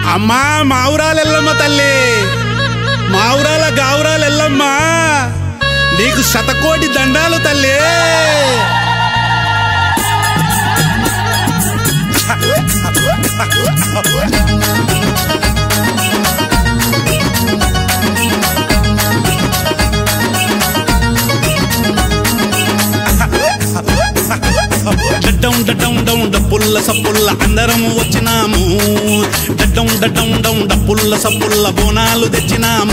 అమ్మా మా ఊరాలు ఎల్లమ్మ తల్లి మా ఊరాల గావురాలు ఎల్లమ్మ నీకు శతకోటి దండాలు తల్లి డడ్డం డడ్డం డౌం డప్పుల్ల సప్పుల్ల అందరం వచ్చినాము డడ్డం డడ్డం డౌం డప్పుల్ల సప్పుల్ల బోనాలు తెచ్చినాము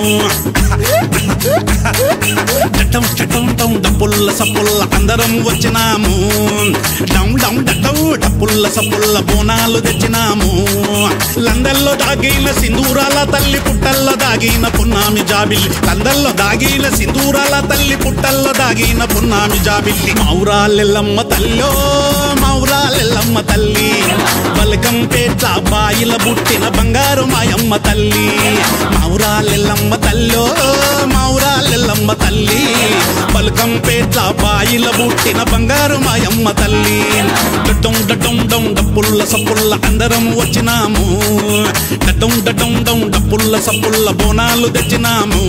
డడ్డం డడ్డం డౌం డప్పుల్ల సప్పుల్ల అందరం వచ్చినాము డౌం డౌం డడ్డం డప్పుల్ల సప్పుల్ల బోనాలు తెచ్చినాము లందల్లో దాగిన సింధూరాల తల్లి పుట్టల్లో దాగిన పున్నామి జాబిల్లి లందల్లో దాగిన సింధూరాల తల్లి పుట్టల్లో దాగిన పున్నామి జాబిల్లి మౌరాలెల్లమ్మ తల్లో మౌరాలెల్లమ్మ తల్లి బలకం పేట బాయిల బుట్టిన బంగారు మాయమ్మ తల్లి మౌరాలెల్లమ్మ తల్లో మౌరాలెల్లమ్మ తల్లి బలకం పేట బాయిల బుట్టిన బంగారు మాయమ్మ తల్లి డడ్డం డడ్డం డౌం డప్పుల్ల సప్పుల్ల అందరం వచ్చినాము డడ్డం డడ్డం డౌం డప్పుల్ల సప్పుల్ల బోనాలు తెచ్చినాము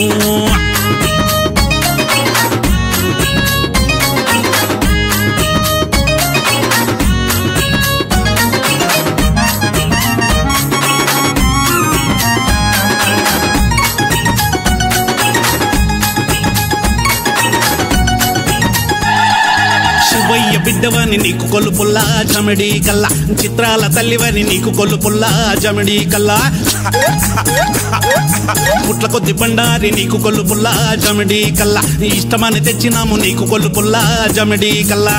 శివయ్య బిడ్డవని నీకు కొలుపుల్లా జమిడి కల్లా చిత్రాల తల్లివని నీకు కొలుపుల్లా జమిడి కల్లా పుట్ల కొద్ది బండారి నీకు కొలుపుల్లా జమిడి కల్లా నీ ఇష్టమని తెచ్చినాము నీకు కొలుపుల్లా జమిడి కల్లా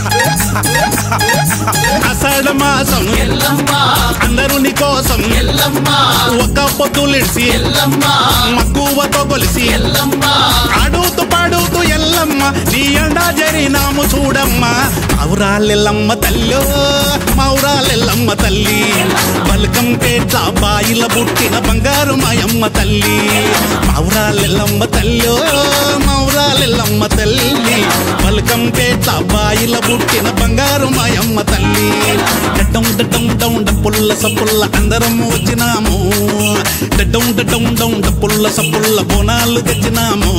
అషాఢ మాసం అందరూ నీ కోసం ఒక్క పొద్దులిడిసి మక్కువతో కొలిసి ఆడుతూ పాడుతూ ఎల్లమ్మ నీ ఎండా జరినాము చూడమ్మ మౌరాలెల్లమ్మ తల్లో మౌరాలెల్లమ్మ తల్లి బలకం పేట బాయిల పుట్టిన బంగారు మాయమ్మ తల్లి మౌరాలెల్లమ్మ తల్లో మౌరాలెల్లమ్మ తల్లి బలకం పేట బాయిల పుట్టిన బంగారు మాయమ్మ తల్లి డడ్డం డడ్డం డౌం డప్పుల్ల సప్పుల్ల అందరం వచ్చినాము డడ్డం డడ్డం డౌం డప్పుల్ల సప్పుల్ల బోనాలు తెచ్చినాము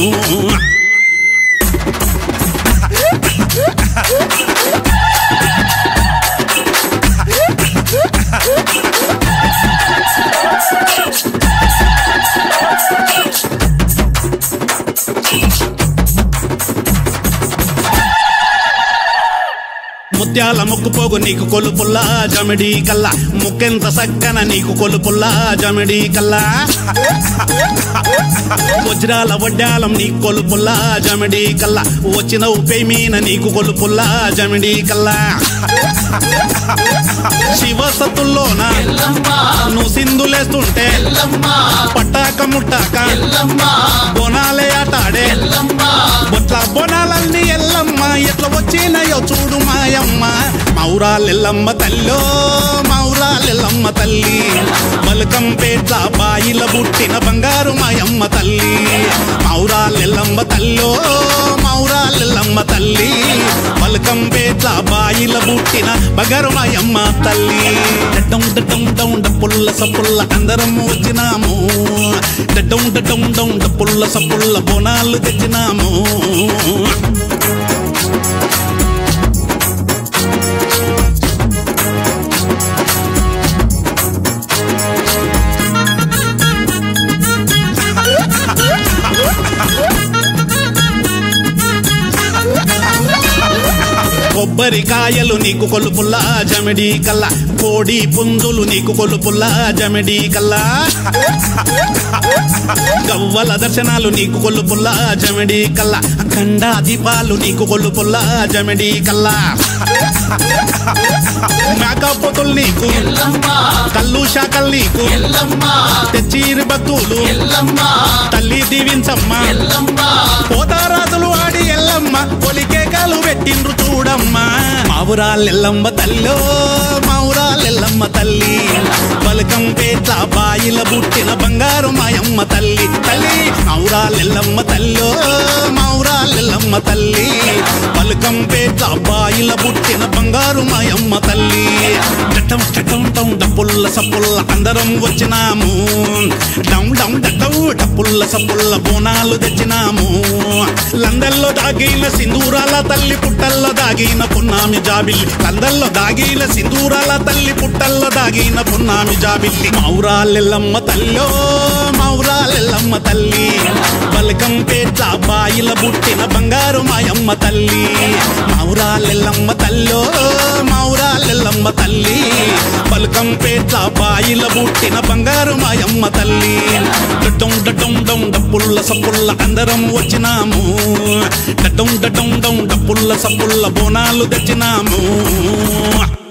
ముత్యాల ముక్కుపోగు నీకు కొలుపుల్లా జమిడి కల్లా ముక్కెంత సక్కన నీకు కొలుపుల్లా జమిడి కల్లా వజ్రాల వడ్డాలం నీకు కొలుపుల్లా జమిడి కల్లా వచ్చిన ఉపే మీన నీకు కొలుపుల్లా జమిడి కల్లా శివ సతుల్లోన నువ్వు సింధులేస్తుంటే పట్టాక ముట్టాక బోనాలే ఆటాడే బొట్ల బోనాలన్నీ ఎల్లమ్మ ఎట్లా వచ్చినాయో చూడు మాయమ్మ మౌరాలెల్లమ్మ తల్లో మౌరాలెల్లమ్మ తల్లి బలకం పేట బాయిల బుట్టిన బంగారు మాయమ్మ తల్లి మౌరాలెల్లమ్మ తల్లో మౌరాలెల్లమ్మ తల్లి బలకం పేట బాయిల బుట్టిన బంగారు మాయమ్మ తల్లి డడ్డం డడ్డం డౌం డప్పుల్ల సప్పుల్ల అందరం వచ్చినాము డడ్డం డడ్డం డౌం డప్పుల్ల సప్పుల్ల బోనాలు తెచ్చినాము కొబ్బరికాయలు నీకు కొలుపుల్లా జమిడి కల్లా కోడి పుంజులు నీకు కొలుపుల్లా జమిడి కల్లా గవ్వల దర్శనాలు నీకు కొలుపుల్లా జమిడి కల్లా ఖండా దీపాలు నీకు కొలుపుల్లా జమిడి కల్లా మేకపోతులు నీకు కళ్ళు శాఖలు నీకు తెచ్చిరి భక్తులు తల్లి దీవించమ్మ పోతారాజులు ఆడి ఎల్లమ్మ పొలికేకాలు పెట్టిండ్రు చూడమ్మ మావురాలెల్లమ్మ తల్లో మావురాలెల్లమ్మ తల్లి బలకం పేట బాయిల బుట్టిన బంగారు మాయమ్మ తల్లి తల్లి మావురాలెల్లమ్మ తల్లో మావురాలెల్లమ్మ తల్లి బలకం పేట బాయిల బుట్టిన బంగారు మాయమ్మ తల్లి డట్టం చట్టం టం డప్పుల్ల సప్పుల్ల అందరం వచ్చినాము డౌన్ డౌన్ డట్టం డప్పుల్ల సప్పుల్ల బోనాలు తెచ్చినాము లందల్లో దాగిన సింధూరాల తల్లి పుట్టల్లో దాగిన పున్నామి జాబిల్లి లందల్లో దాగిన సింధూరాల తల్లి పుట్టల్లో దాగిన పున్నామి జాబిల్లి మౌరాలెల్లమ్మ తల్లో మౌరాలెల్లమ్మ తల్లి బలకం పేట్ల బాయిల బుట్టిన బంగారు మాయమ్మ తల్లి మౌరాలెల్లమ్మ తల్లో మౌరాలెల్లమ్మ తల్లి బలకం పేట్ల బాయిల బుట్టిన బంగారు మాయమ్మ తల్లి డడ్డం డడ్డం డం డప్పుల్ల సప్పుల్ల అందరం వచ్చినాము డడ్డం డడ్డం డం డప్పుల్ల సప్పుల్ల బోనాలు తెచ్చినాము